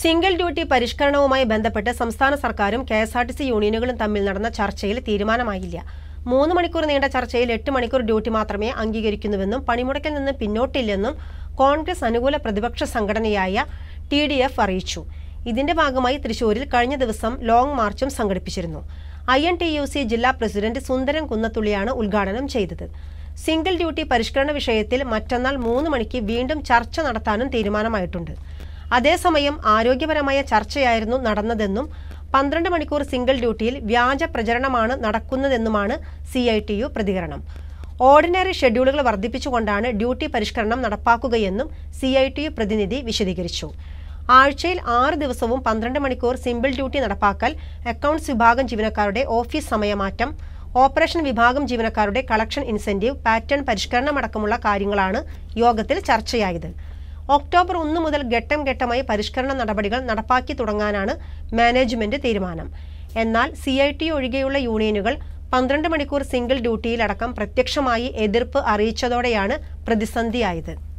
single duty പരിഷ്കരണവുമായി ബന്ധപ്പെട്ട് സംസ്ഥാന സർക്കാരും K S R T C യൂണിയനുകളും തമ്മിൽ നടന്ന ചർച്ചയിൽ തീരുമാനമായില്ല മൂന്ന് മണിക്കൂർ നീണ്ട ചർച്ചയിൽ എട്ട് മണിക്കൂർ ഡ്യൂട്ടി മാത്രമേ അംഗീകരിക്കുന്നുവെന്നും പണിമുടക്കിൽ നിന്ന് പിന്നോട്ടില്ലെന്നും കോൺഗ്രസ് അനുകൂല പ്രതിപക്ഷ സംഘടനയായ ടി ഡി എഫ് അറിയിച്ചു ഇതിന്റെ ഭാഗമായി തൃശൂരിൽ കഴിഞ്ഞ ദിവസം ലോങ് മാർച്ചും സംഘടിപ്പിച്ചിരുന്നു I N T U C ജില്ലാ പ്രസിഡന്റ് സുന്ദരൻ കുന്നത്തുള്ളിയാണ് ഉദ്ഘാടനം ചെയ്തത് സിംഗിൾ ഡ്യൂട്ടി പരിഷ്കരണ വിഷയത്തിൽ മറ്റന്നാൾ മൂന്ന് മണിക്ക് വീണ്ടും ചർച്ച നടത്താനും തീരുമാനമായിട്ടുണ്ട് അതേസമയം ആരോഗ്യപരമായ ചർച്ചയായിരുന്നു നടന്നതെന്നും പന്ത്രണ്ട് മണിക്കൂർ സിംഗിൾ ഡ്യൂട്ടിയിൽ വ്യാജ പ്രചരണമാണ് നടക്കുന്നതെന്നുമാണ് സി ഐ ടി യു പ്രതികരണം ഓർഡിനറി ഷെഡ്യൂളുകൾ വർദ്ധിപ്പിച്ചുകൊണ്ടാണ് ഡ്യൂട്ടി പരിഷ്കരണം നടപ്പാക്കുകയെന്നും സി ഐ ടി യു പ്രതിനിധി വിശദീകരിച്ചു ആഴ്ചയിൽ ആറ് ദിവസവും പന്ത്രണ്ട് മണിക്കൂർ സിമ്പിൾ ഡ്യൂട്ടി നടപ്പാക്കൽ അക്കൗണ്ട്സ് വിഭാഗം ജീവനക്കാരുടെ ഓഫീസ് സമയമാറ്റം ഓപ്പറേഷൻ വിഭാഗം ജീവനക്കാരുടെ കളക്ഷൻ ഇൻസെന്റീവ് പാറ്റേൺ പരിഷ്കരണമടക്കമുള്ള കാര്യങ്ങളാണ് യോഗത്തിൽ ചർച്ചയായത് ഒക്ടോബർ ഒന്ന് മുതൽ ഘട്ടം ഘട്ടമായി പരിഷ്കരണ നടപടികൾ നടപ്പാക്കി തുടങ്ങാനാണ് മാനേജ്മെന്റ് തീരുമാനം എന്നാൽ സി ഐ ടി ഒഴികെയുള്ള യൂണിയനുകൾ പന്ത്രണ്ട് മണിക്കൂർ സിംഗിൾ ഡ്യൂട്ടിയിലടക്കം പ്രത്യക്ഷമായി എതിർപ്പ് അറിയിച്ചതോടെയാണ് പ്രതിസന്ധിയായത്